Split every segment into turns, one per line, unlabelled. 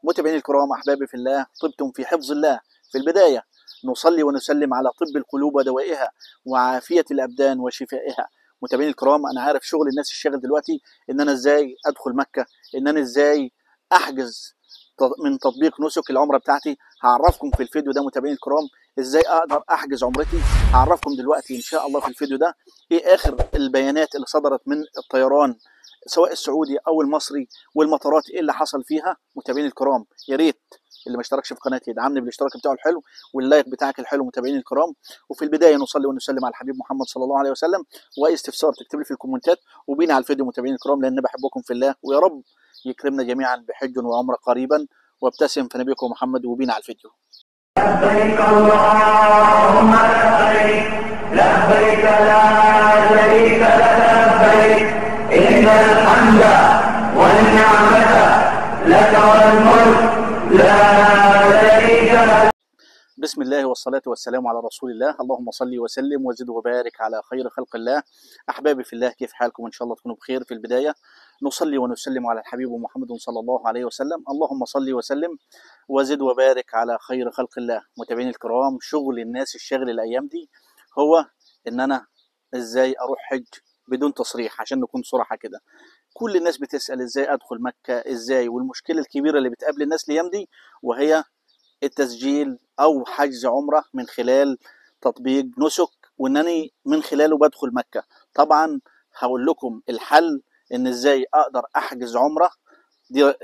متابعيني الكرام احبابي في الله طبتم في حفظ الله في البدايه نصلي ونسلم على طب القلوب ودوائها وعافيه الابدان وشفائها متابعيني الكرام انا عارف شغل الناس الشاغل دلوقتي ان انا ازاي ادخل مكه ان انا ازاي احجز من تطبيق نسك العمره بتاعتي هعرفكم في الفيديو ده متابعيني الكرام ازاي اقدر احجز عمرتي هعرفكم دلوقتي ان شاء الله في الفيديو ده ايه اخر البيانات اللي صدرت من الطيران سواء السعودي او المصري والمطارات ايه اللي حصل فيها متابعيني الكرام يا ريت اللي ما اشتركش في قناتي يدعمني بالاشتراك بتاعه الحلو واللايك بتاعك الحلو متابعيني الكرام وفي البدايه نصلي ونسلم على الحبيب محمد صلى الله عليه وسلم واي استفسار تكتب لي في الكومنتات وبينا على الفيديو متابعيني الكرام لان بحبكم في الله ويا رب يكرمنا جميعا بحج وعمره قريبا وابتسم في نبيكم محمد وبينا على الفيديو
لبيك اللهم لبيك لبيك لا شريك لك لبيك إن الحمد والنعمة لك والملك لا شريك لك
بسم الله والصلاة والسلام على رسول الله اللهم صل وسلم وزد وبارك على خير خلق الله أحبابي في الله كيف حالكم إن شاء الله تكونوا بخير في البداية نصلي ونسلم على الحبيب محمد صلى الله عليه وسلم اللهم صل وسلم وزد وبارك على خير خلق الله متابعين الكرام شغل الناس الشاغل الأيام دي هو إن أنا إزاي أروح حج بدون تصريح عشان نكون صراحة كده كل الناس بتسأل إزاي أدخل مكة إزاي والمشكلة الكبيرة اللي بتقابل الناس الأيام دي وهي التسجيل او حجز عمره من خلال تطبيق نسك وانني من خلاله بدخل مكه طبعا هقول لكم الحل ان ازاي اقدر احجز عمره دي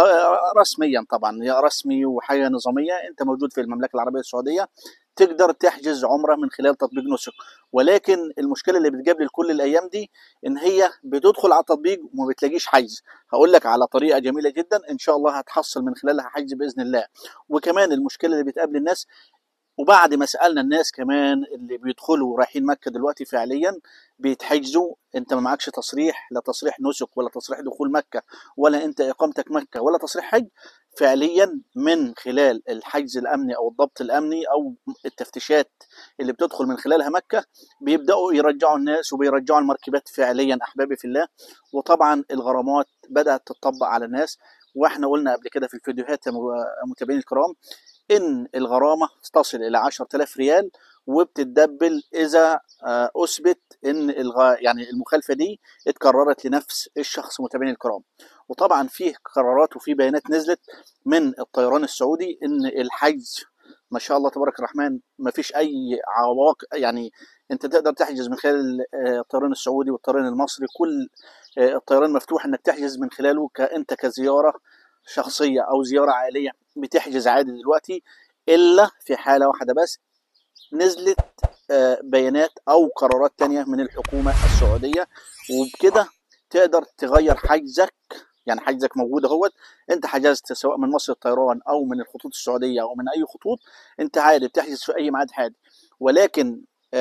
رسميا طبعا يا رسمي وحاجه نظاميه انت موجود في المملكه العربيه السعوديه تقدر تحجز عمره من خلال تطبيق نسك ولكن المشكله اللي بتجاب لي كل الايام دي ان هي بتدخل على التطبيق وما بتلاقيش حجز هقول لك على طريقه جميله جدا ان شاء الله هتحصل من خلالها حجز باذن الله وكمان المشكله اللي بتقابل الناس وبعد ما سالنا الناس كمان اللي بيدخلوا رايحين مكه دلوقتي فعليا بيتحجزوا انت ما معكش تصريح لا تصريح نسك ولا تصريح دخول مكه ولا انت اقامتك مكه ولا تصريح حج فعليا من خلال الحجز الامني او الضبط الامني او التفتيشات اللي بتدخل من خلالها مكه بيبداوا يرجعوا الناس وبيرجعوا المركبات فعليا احبابي في الله وطبعا الغرامات بدات تطبق على الناس واحنا قلنا قبل كده في الفيديوهات يا متابعين الكرام ان الغرامه تصل الى 10000 ريال وبتتدبل اذا اثبت ان الغ... يعني المخالفه دي اتكررت لنفس الشخص متابعين الكرام وطبعا فيه قرارات وفي بيانات نزلت من الطيران السعودي ان الحجز ما شاء الله تبارك الرحمن ما فيش اي عواقب يعني انت تقدر تحجز من خلال الطيران السعودي والطيران المصري كل الطيران مفتوح انك تحجز من خلاله كانت كزياره شخصيه او زياره عائليه بتحجز عادي دلوقتي الا في حاله واحده بس نزلت بيانات او قرارات تانية من الحكومه السعوديه وبكده تقدر تغير حجزك يعني حجزك موجود اهوت انت حجزت سواء من مصر الطيران او من الخطوط السعوديه او من اي خطوط انت عادي بتحجز في اي ميعاد عادي ولكن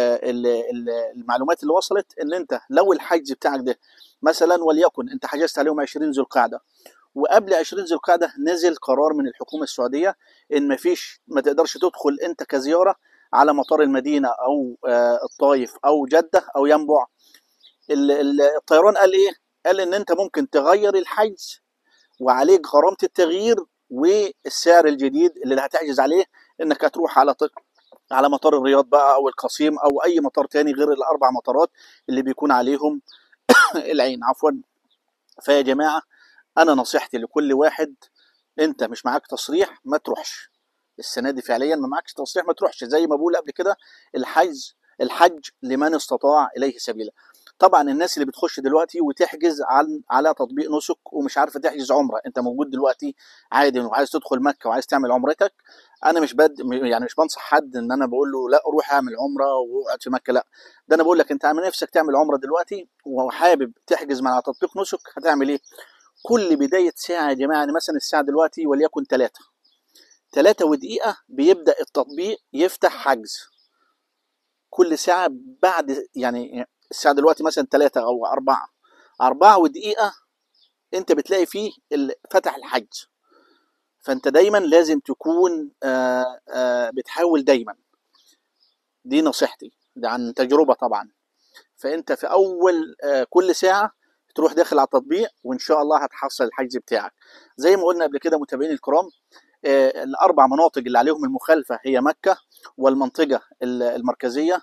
المعلومات اللي وصلت ان انت لو الحجز بتاعك ده مثلا وليكن انت حجزت عليهم 20 ذو القعده وقبل 20 ذو القعده نزل قرار من الحكومه السعوديه ان مفيش ما تقدرش تدخل انت كزياره على مطار المدينه او الطايف او جده او ينبع الطيران قال ايه؟ قال ان انت ممكن تغير الحجز وعليك غرامه التغيير والسعر الجديد اللي هتحجز عليه انك هتروح على على مطار الرياض بقى او القصيم او اي مطار تاني غير الاربع مطارات اللي بيكون عليهم العين عفوا فيا جماعه انا نصيحتي لكل واحد انت مش معاك تصريح ما تروحش السنه دي فعليا ما معكش تصريح ما تروحش زي ما بقول قبل كده الحجز الحج لمن استطاع اليه سبيلا طبعا الناس اللي بتخش دلوقتي وتحجز عن على تطبيق نسك ومش عارفه تحجز عمره انت موجود دلوقتي عادي وعايز تدخل مكه وعايز تعمل عمرتك انا مش بد يعني مش بنصح حد ان انا بقول له لا روح اعمل عمره واقعد في مكه لا ده انا بقول لك انت عامل نفسك تعمل عمره دلوقتي وحابب تحجز مع تطبيق نسك هتعمل ايه كل بدايه ساعه يا جماعه يعني مثلا الساعه دلوقتي وليكن ثلاثة ثلاثة ودقيقة بيبدأ التطبيق يفتح حجز كل ساعة بعد يعني الساعة دلوقتي مثلا ثلاثة أو أربعة أربعة ودقيقة أنت بتلاقي فيه فتح الحجز فأنت دايما لازم تكون آآ آآ بتحاول دايما دي نصيحتي ده عن تجربة طبعا فأنت في أول كل ساعة تروح داخل على التطبيق وان شاء الله هتحصل الحجز بتاعك زي ما قلنا قبل كده متابعين الكرام آه، الاربع مناطق اللي عليهم المخالفه هي مكه والمنطقه ال- المركزيه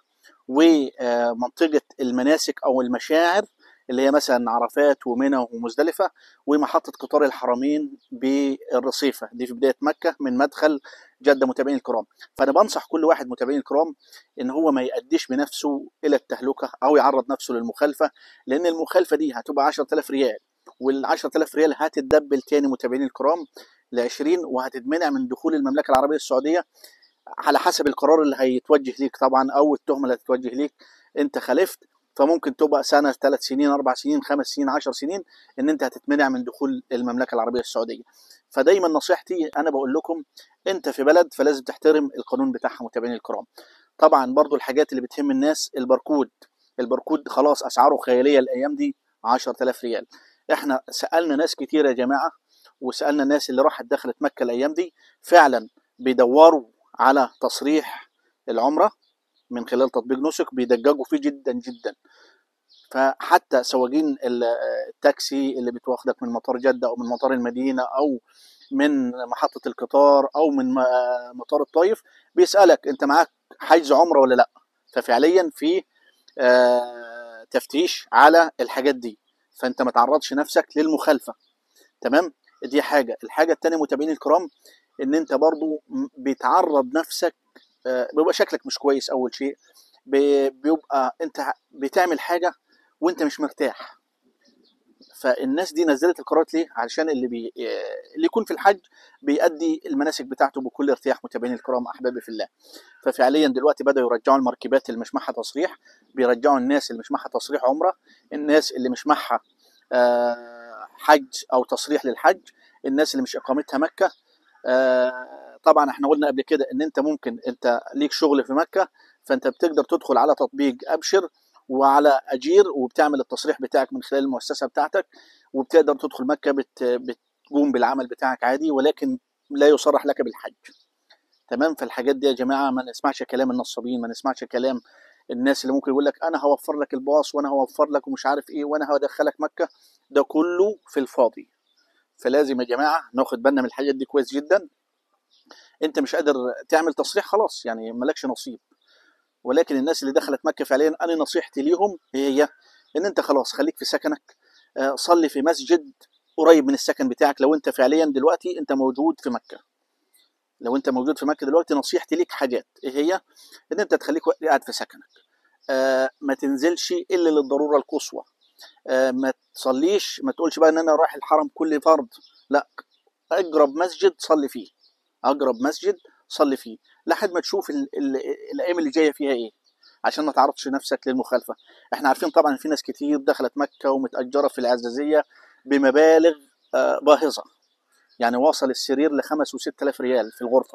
ومنطقه المناسك او المشاعر اللي هي مثلا عرفات ومنى ومزدلفه ومحطه قطار الحرمين بالرصيفه دي في بدايه مكه من مدخل جده متابعين الكرام فانا بنصح كل واحد متابعين الكرام ان هو ما يأديش بنفسه الى التهلكه او يعرض نفسه للمخالفه لان المخالفه دي هتبقى 10000 ريال وال 10000 ريال هتتدبل تاني متابعين الكرام ل 20 وهتتمنع من دخول المملكه العربيه السعوديه على حسب القرار اللي هيتوجه ليك طبعا او التهمه اللي هتتوجه ليك انت خالفت فممكن تبقى سنه ثلاث سنين اربع سنين خمس سنين عشر سنين ان انت هتتمنع من دخول المملكه العربيه السعوديه فدايما نصيحتي انا بقول لكم انت في بلد فلازم تحترم القانون بتاعها متابعين الكرام طبعا برضو الحاجات اللي بتهم الناس الباركود الباركود خلاص اسعاره خياليه الايام دي 10000 ريال احنا سالنا ناس كتير يا جماعه وسالنا الناس اللي راحت دخلت مكه الايام دي فعلا بيدوروا على تصريح العمره من خلال تطبيق نسك بيدققوا فيه جدا جدا فحتى سواقين ال- التاكسي اللي بتواخدك من مطار جده او من مطار المدينه او من محطه القطار او من م- مطار الطايف بيسالك انت معاك حجز عمره ولا لا ففعليا في آه، تفتيش على الحاجات دي فانت ما تعرضش نفسك للمخالفه تمام دي حاجه الحاجه الثانيه متابعين الكرام ان انت برضو م- بتعرض نفسك آه، بيبقى شكلك مش كويس اول شيء بي- بيبقى انت بتعمل حاجه وانت مش مرتاح فالناس دي نزلت القرارات ليه علشان اللي بي... اللي يكون في الحج بيأدي المناسك بتاعته بكل ارتياح متابعين الكرام احبابي في الله ففعليا دلوقتي بدأوا يرجعوا المركبات اللي مش معها تصريح بيرجعوا الناس اللي مش معها تصريح عمره الناس اللي مش معها آه، حج او تصريح للحج الناس اللي مش اقامتها مكه آه، طبعا احنا قلنا قبل كده ان انت ممكن انت ليك شغل في مكه فانت بتقدر تدخل على تطبيق ابشر وعلى اجير وبتعمل التصريح بتاعك من خلال المؤسسه بتاعتك وبتقدر تدخل مكه بت بتقوم بالعمل بتاعك عادي ولكن لا يصرح لك بالحج تمام فالحاجات دي يا جماعه ما نسمعش كلام النصابين ما نسمعش كلام الناس اللي ممكن يقول لك انا هوفر لك الباص وانا هوفر لك ومش عارف ايه وانا هدخلك مكه ده كله في الفاضي فلازم يا جماعه ناخد بالنا من الحاجات دي كويس جدا انت مش قادر تعمل تصريح خلاص يعني مالكش نصيب ولكن الناس اللي دخلت مكه فعليا انا نصيحتي ليهم هي ان انت خلاص خليك في سكنك آه، صلي في مسجد قريب من السكن بتاعك لو انت فعليا دلوقتي انت موجود في مكه لو انت موجود في مكه دلوقتي نصيحتي ليك حاجات ايه هي ان انت تخليك قاعد في سكنك آه ما تنزلش الا للضروره القصوى آه ما تصليش ما تقولش بقى ان انا رايح الحرم كل فرض لا اقرب مسجد صلي فيه اقرب مسجد صلي فيه لحد ما تشوف ال ال الايام اللي جايه فيها ايه عشان ما تعرضش نفسك للمخالفه احنا عارفين طبعا في ناس كتير دخلت مكه ومتاجره في العزازيه بمبالغ آه باهظه يعني وصل السرير لخمس وست آلاف ريال في الغرفه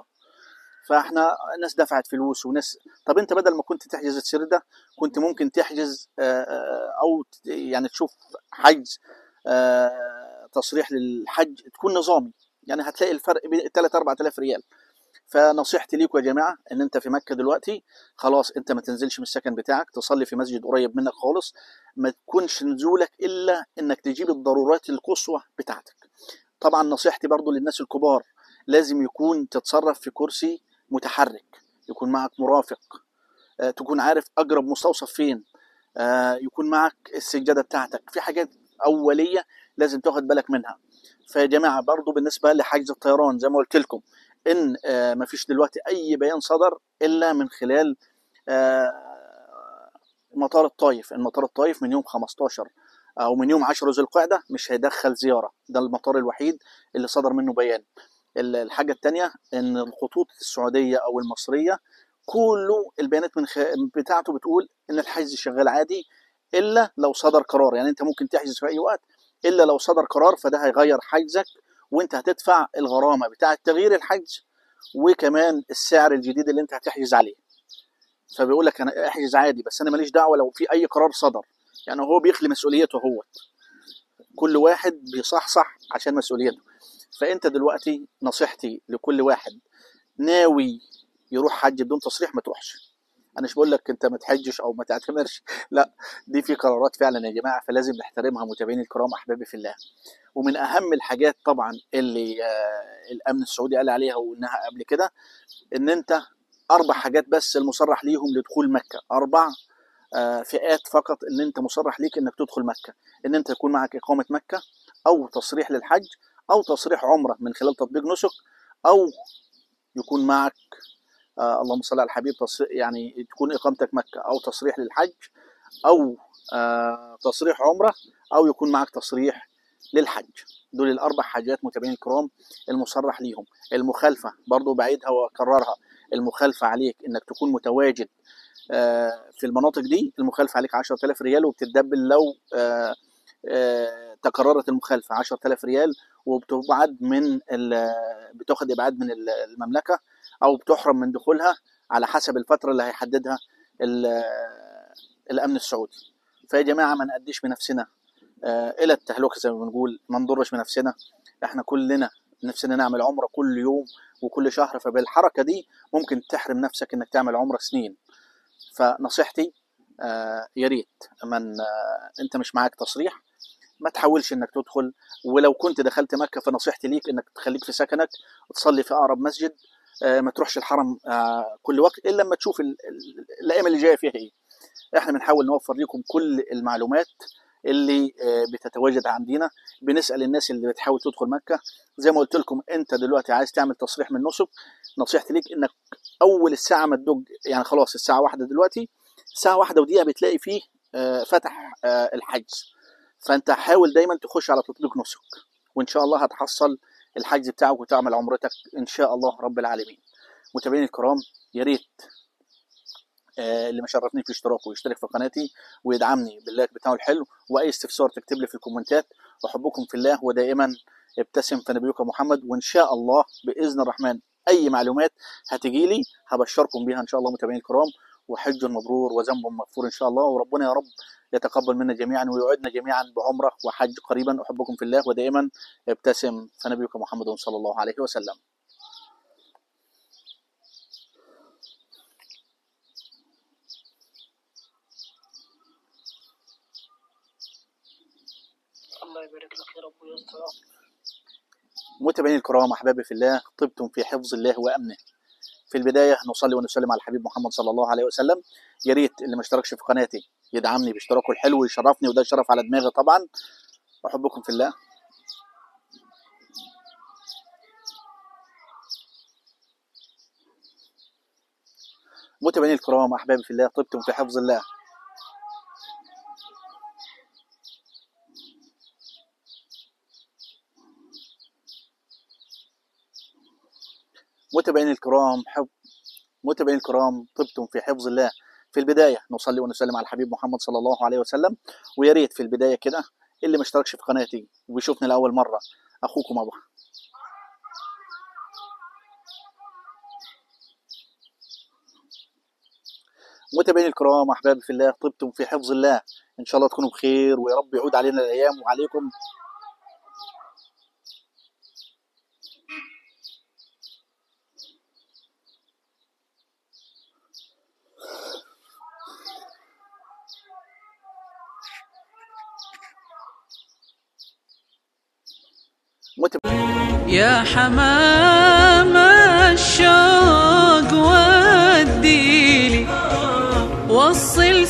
فاحنا ناس دفعت فلوس وناس طب انت بدل ما كنت تحجز السرير ده كنت ممكن تحجز آه، آه، او ت- يعني تشوف حجز آه، تصريح للحج تكون نظامي يعني هتلاقي الفرق بين 3 4000 ريال فنصيحتي ليكم يا جماعه ان انت في مكه دلوقتي خلاص انت ما تنزلش من السكن بتاعك تصلي في مسجد قريب منك خالص ما تكونش نزولك الا انك تجيب الضرورات القصوى بتاعتك طبعا نصيحتي برضو للناس الكبار لازم يكون تتصرف في كرسي متحرك يكون معك مرافق آه، تكون عارف اقرب مستوصف فين آه، يكون معك السجاده بتاعتك في حاجات اوليه لازم تاخد بالك منها فيا جماعه برضو بالنسبه لحجز الطيران زي ما قلت لكم ان آه، مفيش دلوقتي اي بيان صدر الا من خلال آه، مطار الطايف المطار الطايف من يوم 15 او من يوم 10 ذي القعده مش هيدخل زياره ده المطار الوحيد اللي صدر منه بيان ال- الحاجه الثانيه ان الخطوط السعوديه او المصريه كله البيانات من خ... بتاعته بتقول ان الحجز شغال عادي الا لو صدر قرار يعني انت ممكن تحجز في اي وقت الا لو صدر قرار فده هيغير حجزك وانت هتدفع الغرامه بتاعه تغيير الحجز وكمان السعر الجديد اللي انت هتحجز عليه فبيقول لك انا احجز عادي بس انا ماليش دعوه لو في اي قرار صدر يعني هو بيخلي مسؤوليته هو كل واحد بيصحصح عشان مسؤوليته فانت دلوقتي نصيحتي لكل واحد ناوي يروح حج بدون تصريح ما تروحش انا مش بقول لك انت ما تحجش او ما تعتمرش لا دي في قرارات فعلا يا جماعه فلازم نحترمها متابعيني الكرام احبابي في الله ومن اهم الحاجات طبعا اللي آه، الامن السعودي قال عليها وقلناها قبل كده ان انت اربع حاجات بس المصرح ليهم لدخول مكه اربع آه، فئات فقط ان انت مصرح ليك انك تدخل مكه ان انت يكون معك اقامه مكه او تصريح للحج او تصريح عمره من خلال تطبيق نسك او يكون معك آه اللهم صل على الحبيب تصريح يعني تكون اقامتك مكه او تصريح للحج او آه تصريح عمره او يكون معك تصريح للحج دول الاربع حاجات متابعين الكرام المصرح ليهم المخالفه برضو بعيدها واكررها المخالفه عليك انك تكون متواجد آه، في المناطق دي المخالفه عليك 10000 ريال وبتتدبل لو آه، آه، تكررت المخالفه 10000 ريال وبتبعد من ال- بتاخد ابعاد من ال- المملكه او بتحرم من دخولها على حسب الفتره اللي هيحددها ال- الامن السعودي فيا جماعه ما نقديش بنفسنا آه، الى التهلكه زي ما بنقول ما نضرش بنفسنا احنا كلنا نفسنا نعمل عمره كل يوم وكل شهر فبالحركه دي ممكن تحرم نفسك انك تعمل عمره سنين فنصيحتي آه، يا ريت من آه، انت مش معاك تصريح ما تحاولش انك تدخل ولو كنت دخلت مكه فنصيحتي ليك انك تخليك في سكنك وتصلي في اقرب مسجد آه، ما تروحش الحرم آه، كل وقت الا لما تشوف ال- ال- الايام اللي جايه فيها ايه احنا بنحاول نوفر لكم كل المعلومات اللي آه، بتتواجد عندنا بنسال الناس اللي بتحاول تدخل مكه زي ما قلت لكم انت دلوقتي عايز تعمل تصريح من نسك نصيحتي ليك انك اول الساعه ما تدق يعني خلاص الساعه واحدة دلوقتي الساعه واحدة ودقيقه بتلاقي فيه آه، فتح آه، الحجز فانت حاول دايما تخش على تطبيق نسك وان شاء الله هتحصل الحجز بتاعك وتعمل عمرتك ان شاء الله رب العالمين متابعيني الكرام يا ريت آه، اللي مشرفني في اشتراكه ويشترك في قناتي ويدعمني باللايك بتاعه الحلو واي استفسار تكتب لي في الكومنتات احبكم في الله ودائما ابتسم فنبيك محمد وان شاء الله باذن الرحمن اي معلومات هتجي لي هبشركم بيها ان شاء الله متابعيني الكرام وحج مبرور وذنب مغفور ان شاء الله وربنا يا رب يتقبل منا جميعا ويوعدنا جميعا بعمره وحج قريبا احبكم في الله ودائما ابتسم فنبيك محمد صلى الله عليه وسلم
الله يبارك لك يا رب ويستر
متابعيني الكرام احبابي في الله طبتم في حفظ الله وامنه في البدايه نصلي ونسلم على الحبيب محمد صلى الله عليه وسلم يا ريت اللي ما اشتركش في قناتي يدعمني باشتراكه الحلو ويشرفني وده شرف على دماغي طبعا احبكم في الله متابعيني الكرام احبابي في الله طبتم في حفظ الله متابعيني الكرام حب متابعيني الكرام طبتم في حفظ الله في البدايه نصلي ونسلم على الحبيب محمد صلى الله عليه وسلم ويا ريت في البدايه كده اللي ما اشتركش في قناتي وبيشوفني لاول مره اخوكم ابو متابعيني الكرام احبابي في الله طبتم في حفظ الله ان شاء الله تكونوا بخير ويا رب يعود علينا الايام وعليكم متابعيني
يا حمام الشوق وديلي وصل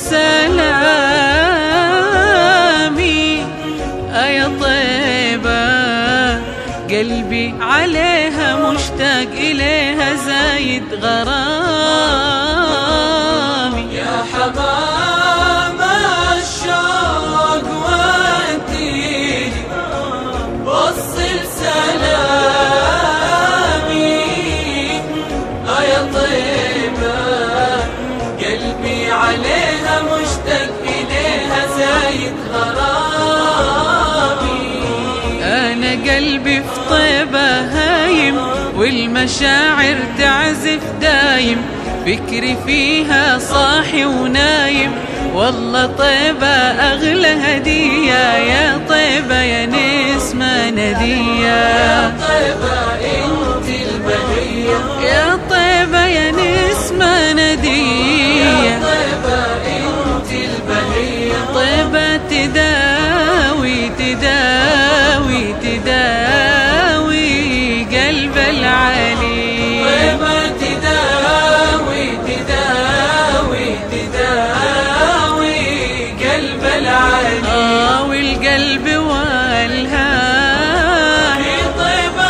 سلامي يا طيبة قلبي عليها مشتاق إليها زايد غرامي يا حمام الشوق وديلي وصل سلامي يا طيبة قلبي عليها مشتاق إليها زايد غرامي أنا قلبي في طيبة هايم والمشاعر تعزف دايم فكري فيها صاحي ونايم والله طيبة أغلى هدية يا طيبة يا نسمة ندية يا طيبة انت البهية يا طيبة يا نسمة ندية العلي طيبة تداوي تداوي تداوي قلب العلي آه والقلب والهام طيبة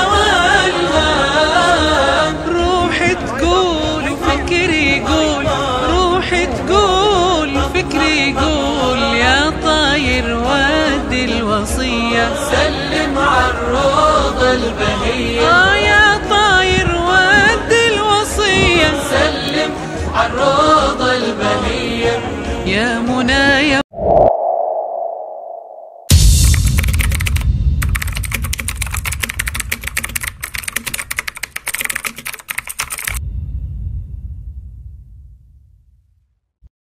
والهام روحي تقول وفكري يقول روحي تقول وفكري يقول يا طاير ودي الوصية سلم على الروضة البهية آه يا طاير ودي الوصية سلم على الروضة البهية يا منايا